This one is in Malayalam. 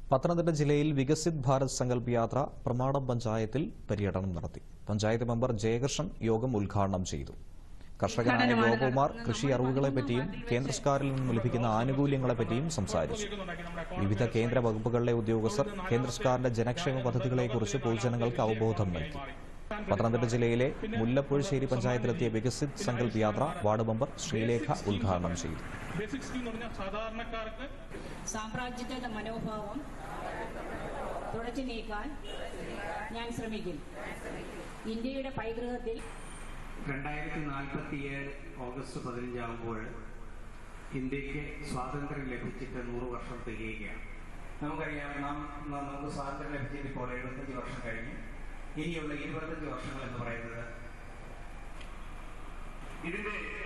പത്തനംതിട്ട ജില്ലയിൽ വികസിത് ഭാരത് സങ്കല്പ് യാത്ര പ്രമാടം പഞ്ചായത്തിൽ പര്യടനം നടത്തി പഞ്ചായത്ത് മെമ്പർ ജയകൃഷ്ണൻ യോഗം ഉദ്ഘാടനം ചെയ്തു കർഷകനായ ഗോപകുമാർ കൃഷി അറിവുകളെപ്പറ്റിയും കേന്ദ്ര സർക്കാരിൽ നിന്നും ലഭിക്കുന്ന ആനുകൂല്യങ്ങളെപ്പറ്റിയും സംസാരിച്ചു വിവിധ കേന്ദ്ര വകുപ്പുകളിലെ ഉദ്യോഗസ്ഥർ കേന്ദ്ര സർക്കാരിന്റെ ജനക്ഷേമ പദ്ധതികളെക്കുറിച്ച് പൊതുജനങ്ങൾക്ക് അവബോധം നൽകി പത്തനംതിട്ട ജില്ലയിലെ മുല്ലപ്പുഴശ്ശേരി പഞ്ചായത്തിലെത്തിയ വികസിത് സങ്കല്പ് യാത്ര വാർഡ് മെമ്പർ ശ്രീലേഖ ഉദ്ഘാടനം ചെയ്തു ബേസിക് സ്കീം എന്ന് പറഞ്ഞാൽ സാധാരണക്കാർക്ക് സാമ്രാജ്യത്വ മനോഭാവം തുടച്ചു നീക്കാൻ ഞാൻ ശ്രമിക്കും ഇന്ത്യയുടെ പൈതൃകത്തിൽ രണ്ടായിരത്തി നാൽപ്പത്തിയേഴ് ഓഗസ്റ്റ് പതിനഞ്ചാകുമ്പോൾ ഇന്ത്യക്ക് സ്വാതന്ത്ര്യം ലഭിച്ചിട്ട് നൂറ് വർഷം തികയുകയാണ് നമുക്കറിയാം നാം നാം നമുക്ക് സ്വാതന്ത്ര്യം ലഭിച്ചിട്ട് ഇപ്പോൾ എഴുപത്തഞ്ച് വർഷം കഴിഞ്ഞു ഇനിയുള്ള ഇരുപത്തഞ്ച് വർഷങ്ങൾ എന്ന് പറയുന്നത് ഇതിന്റെ